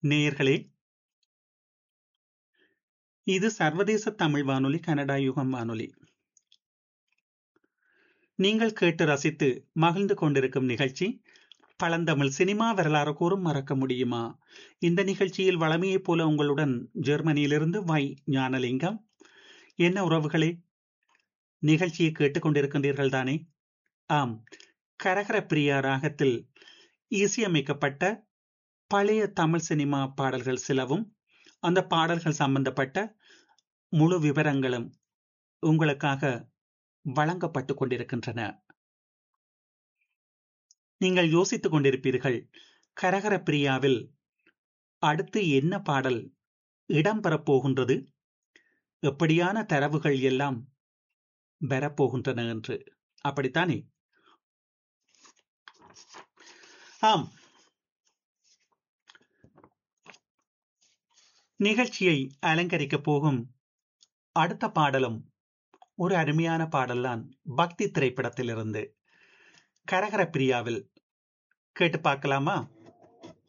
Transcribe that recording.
நேயர்களே இது சர்வதேச தமிழ் வானொலி கனடா யுகம் வானொலி நீங்கள் கேட்டு ரசித்து மகிழ்ந்து கொண்டிருக்கும் நிகழ்ச்சி பழந்தமிழ் சினிமா வரலாறு கூறும் மறக்க முடியுமா இந்த நிகழ்ச்சியில் வளமையைப் போல உங்களுடன் ஜெர்மனியிலிருந்து வை ஞானலிங்கம் என்ன உறவுகளே நிகழ்ச்சியை கேட்டுக்கொண்டிருக்கின்றீர்கள் தானே ஆம் கரகர பிரியா ராகத்தில் இசையமைக்கப்பட்ட பழைய தமிழ் சினிமா பாடல்கள் சிலவும் அந்த பாடல்கள் சம்பந்தப்பட்ட முழு விவரங்களும் உங்களுக்காக வழங்கப்பட்டு கொண்டிருக்கின்றன நீங்கள் யோசித்துக் கொண்டிருப்பீர்கள் கரகர பிரியாவில் அடுத்து என்ன பாடல் இடம்பெறப் போகின்றது எப்படியான தரவுகள் எல்லாம் பெறப்போகின்றன என்று அப்படித்தானே ஆம் நிகழ்ச்சியை அலங்கரிக்க போகும் அடுத்த பாடலும் ஒரு அருமையான பாடல்தான் பக்தி திரைப்படத்திலிருந்து கரகர பிரியாவில் கேட்டு பார்க்கலாமா